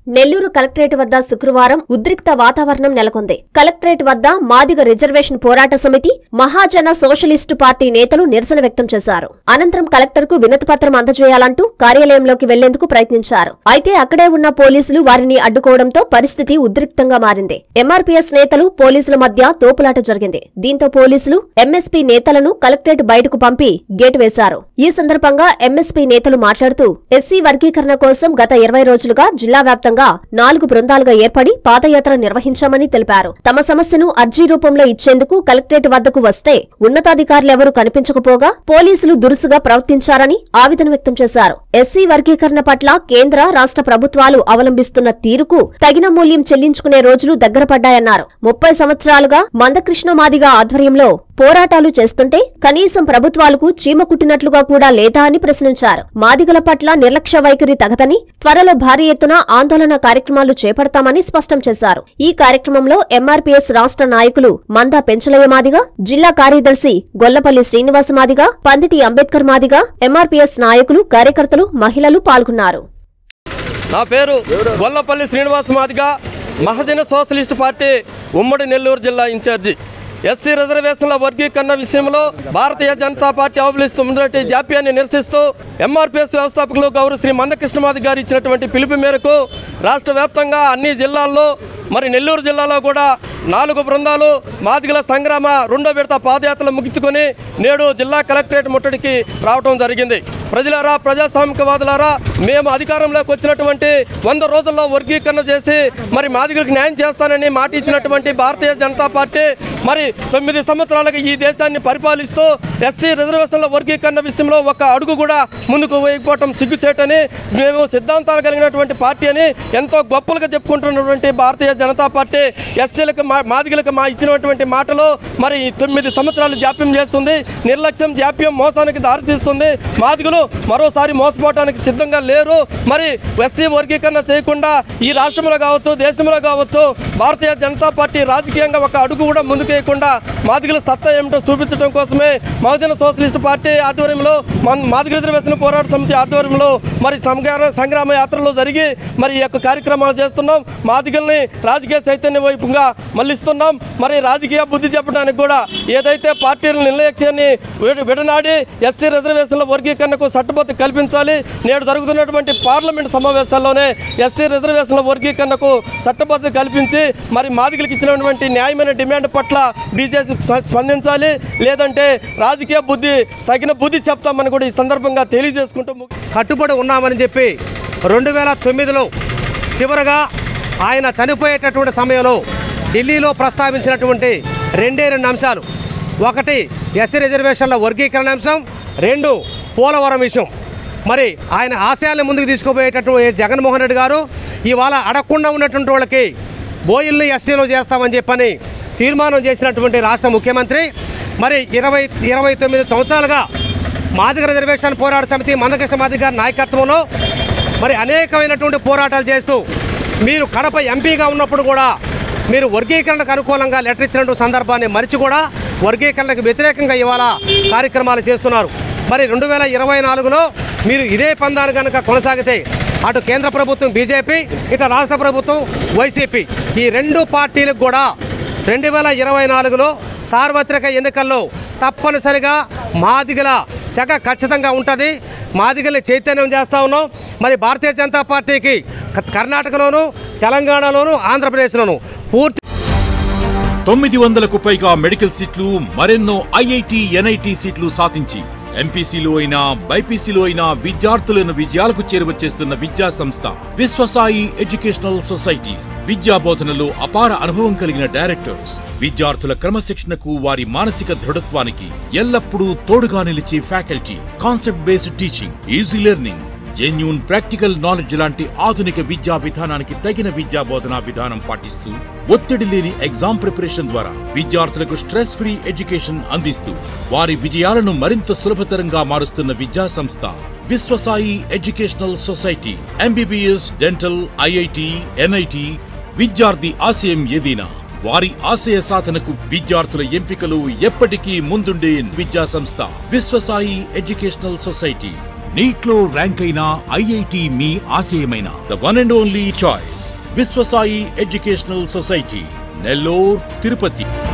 Nellore collectorate వద్ద శుక్రవారం ఉద్రిక్త వాతావరణం నెలకొంది కలెక్టరేట్ వద్ద మాదిగ రిజర్వేషన్ పోరాట సమితి మహాజన సోషలిస్టు పార్టీ నేతలు నిరసన వ్యక్తం చేశారు అనంతరం కలెక్టర్ కు వినతిపత్రం అందజేయాలంటూ కార్యాలయంలోకి వెళ్లేందుకు ప్రయత్నించారు అయితే అక్కడే ఉన్న పోలీసులు వారిని అడ్డుకోవడంతో పరిస్థితి ఉద్రిక్తంగా మారింది ఎంఆర్పీఎస్ నేతలు పోలీసుల మధ్య తోపులాట జరిగింది దీంతో పోలీసులు ఎంఎస్పీ నేతలను కలెక్టరేట్ బయటకు పంపి గేటు వేశారు ఈ సందర్భంగా ఎంఎస్పీ నేతలు మాట్లాడుతూ ఎస్సీ వర్గీకరణ కోసం గత ఇరవై రోజులుగా జిల్లా వ్యాప్తంగా నాలుగు బృందాలుగా ఏర్పడి పాదయాత్ర నిర్వహించామని తెలిపారు తమ సమస్యను అర్జీ రూపంలో ఇచ్చేందుకు కలెక్టరేట్ వద్దకు వస్తే ఉన్నతాధికారులెవరూ కనిపించకపోగా పోలీసులు దురుసుగా ప్రవర్తించారని ఆవేదన వ్యక్తం చేశారు ఎస్సీ వర్గీకరణ పట్ల కేంద్ర రాష్ట్ర ప్రభుత్వాలు అవలంబిస్తున్న తీరుకు తగిన మూల్యం చెల్లించుకునే రోజులు దగ్గర పడ్డాయన్నారు ముప్పై సంవత్సరాలుగా మందకృష్ణ మాదిగా ఆధ్వర్యంలో పోరాటాలు చేస్తుంటే కనీసం ప్రభుత్వాలకు చీమ కుట్టినట్లుగా కూడా లేదా అని ప్రశ్నించారు మాదిగల పట్ల నిర్లక్ష్య వైఖరి తగదని త్వరలో భారీ ఎత్తున ఆందోళన కార్యక్రమాలు చేపడతామని స్పష్టం చేశారు ఈ కార్యక్రమంలో ఎంఆర్పీఎస్ రాష్ట్ర నాయకులు మందా పెంచలయ్య మాదిగా జిల్లా కార్యదర్శి గొల్లపల్లి శ్రీనివాస మాదిగా పందిటి అంబేద్కర్ మాదిగా ఎంఆర్పీఎస్ నాయకులు కార్యకర్తలు మహిళలు పాల్గొన్నారు నా పేరు గొల్లపల్లి శ్రీనివాస్ మాదిగా మహజన సోషలిస్ట్ పార్టీ ఉమ్మడి నెల్లూరు జిల్లా ఇన్ఛార్జి ఎస్సీ రిజర్వేషన్ల వర్గీకరణ విషయంలో భారతీయ జనతా పార్టీ అవలంబిస్తున్నటువంటి జాప్యాన్ని నిరసిస్తూ ఎంఆర్పీఎస్ వ్యవస్థాపకులు గౌరవ శ్రీ మందకృష్ణ మాది గారు ఇచ్చినటువంటి పిలుపు మేరకు రాష్ట్ర వ్యాప్తంగా అన్ని జిల్లాల్లో మరి నెల్లూరు జిల్లాలో కూడా నాలుగు బృందాలు మాదిగల సంగ్రామ రెండో విడత పాదయాత్రలు ముగించుకొని నేడు జిల్లా కలెక్టరేట్ ముట్టడికి రావడం జరిగింది ప్రజలారా ప్రజాస్వామికవాదులారా మేము అధికారంలోకి వచ్చినటువంటి వంద రోజుల్లో వర్గీకరణ చేసి మరి మాదిగలకు న్యాయం చేస్తానని మాట ఇచ్చినటువంటి భారతీయ జనతా పార్టీ మరి తొమ్మిది సంవత్సరాలుగా ఈ దేశాన్ని పరిపాలిస్తూ ఎస్సీ రిజర్వేషన్ల వర్గీకరణ విషయంలో ఒక అడుగు కూడా ముందుకు వేయకపోవటం సిగ్గుచేటని మేము సిద్ధాంతాలు కలిగినటువంటి పార్టీ అని ఎంతో గొప్పలుగా చెప్పుకుంటున్నటువంటి భారతీయ జనతా పార్టీ ఎస్సీలకు మా మాదిగలకు మా ఇచ్చినటువంటి మాటలు మరి తొమ్మిది సంవత్సరాలు జాప్యం చేస్తుంది నిర్లక్ష్యం జాప్యం మోసానికి దారితీస్తుంది మాదిగలు మరోసారి మోసపోవడానికి సిద్ధంగా లేరు మరి ఎస్సీ వర్గీకరణ చేయకుండా ఈ రాష్ట్రంలో కావచ్చు దేశంలో కావచ్చు భారతీయ జనతా పార్టీ రాజకీయంగా ఒక అడుగు కూడా ముందుకు వేయకుండా మాదిగల సత్తా ఏమిటో చూపించడం కోసమే మహజన సోషలిస్ట్ పార్టీ ఆధ్వర్యంలో మన మాదిగ రిజర్వేషన్ పోరాట సమితి ఆధ్వర్యంలో మరి సంగ్రామ సంగ్రామ యాత్రలో జరిగి మరి ఈ యొక్క కార్యక్రమాలు చేస్తున్నాం మాదిగల్ని రాజకీయ చైతన్య వైపుగా మళ్ళిస్తున్నాం మరి రాజకీయ బుద్ధి చెప్పడానికి కూడా ఏదైతే పార్టీల నిర్లక్ష్యాన్ని విడ- విడనాడి ఎస్సీ రిజర్వేషన్ల వర్గీకరణకు చట్టబద్ధ కల్పించాలి నేడు జరుగుతున్నటువంటి పార్లమెంట్ సమావేశాల్లోనే ఎస్సీ రిజర్వేషన్ల వర్గీకరణకు చట్టబద్ధ కల్పించి మరి మాదిగలకు ఇచ్చినటువంటి న్యాయమైన డిమాండ్ పట్ల బీజేపీ స్ప- స్పందించాలి లేదంటే రాజకీయ బుద్ధి తగిన బుద్ధి చెప్తామని కూడా ఈ సందర్భంగా తెలియజేసుకుంటూ ము- కట్టుబడి ఉన్నామని చెప్పి రెండు వేల తొమ్మిదిలో చివరగా ఆయన చనిపోయేటటువంటి సమయంలో ఢిల్లీలో ప్రస్తావించినటువంటి రెండే రెండు అంశాలు ఒకటి ఎస్సీ రిజర్వేషన్ల వర్గీకరణ అంశం రెండు పోలవరం విషయం మరి ఆయన ఆశయాల్ని ముందుకు తీసుకుపోయేటటువంటి జగన్మోహన్ రెడ్డి గారు ఇవాళ అడగకుండా ఉన్నటువంటి వాళ్ళకి బోయిల్ని ఎస్టీలో చేస్తామని చెప్పని తీర్మానం చేసినటువంటి రాష్ట్ర ముఖ్యమంత్రి మరి ఇరవై ఇరవై తొమ్మిది సంవత్సరాలుగా మాదిగ రిజర్వేషన్ పోరాట సమితి మందకృష్ణ మాదిగ గారి నాయకత్వంలో మరి అనేకమైనటువంటి పోరాటాలు చేస్తూ మీరు కడప ఎంపీగా ఉన్నప్పుడు కూడా మీరు వర్గీకరణకు అనుకూలంగా లెటర్ ఇచ్చినటువంటి సందర్భాన్ని మరిచి కూడా వర్గీకరణకు వ్యతిరేకంగా ఇవాళ కార్యక్రమాలు చేస్తున్నారు మరి రెండు వేల ఇరవై నాలుగులో మీరు ఇదే పందాన్ని కనుక కొనసాగితే అటు కేంద్ర ప్రభుత్వం బీజేపీ ఇటు రాష్ట్ర ప్రభుత్వం వైసీపీ ఈ రెండు పార్టీలకు కూడా రెండు వేల ఇరవై నాలుగులో సార్వత్రిక ఎన్నికల్లో తప్పనిసరిగా మాదిగల శాఖ ఖచ్చితంగా ఉంటుంది మాదిగల్ని చైతన్యం చేస్తూ ఉన్నాం మరి భారతీయ జనతా పార్టీకి క- కర్ణాటకలోను తెలంగాణలోను ఆంధ్రప్రదేశ్లోను పూర్తి తొమ్మిది వందలకు పైగా మెడికల్ సీట్లు మరెన్నో ఐఐటి ఎన్ఐటి సీట్లు సాధించి ఎంపీసీలో అయినా బైపీసీలో అయినా విద్యార్థులను విజయాలకు చేరువచేస్తున్న విద్యా సంస్థ విశ్వసాయి ఎడ్యుకేషనల్ సొసైటీ విద్యా బోధనలో అపార అనుభవం కలిగిన డైరెక్టర్స్ విద్యార్థుల క్రమశిక్షణకు వారి మానసిక దృఢత్వానికి ఎల్లప్పుడూ తోడుగా నిలిచే faculty concept based teaching easy learning genuine practical knowledge లాంటి ఆధునిక విద్యా విధానానికి తగిన విద్యా బోధనా విధానం పాటిస్తూ ఒత్తిడి లేని ఎగ్జామ్ ప్రిపరేషన్ ద్వారా విద్యార్థులకు స్ట్రెస్ ఫ్రీ ఎడ్యుకేషన్ అందిస్తూ వారి విజయాలను మరింత సులభతరంగా మారుస్తున్న విద్యా సంస్థ Viswasai educational society MBBS dental IIT NIT విద్యార్థి ఆశయం ఏదైనా వారి ఆశయ సాధనకు విద్యార్థుల ఎంపికలు ఎప్పటికీ ముందుండే విద్యా సంస్థ విశ్వసాయి ఎడ్యుకేషనల్ సొసైటీ నీట్లో ర్యాంక్ అయిన ఐఐటి మీ ఆశయమైన the one and only choice Viswasai educational society Nellore Tirupati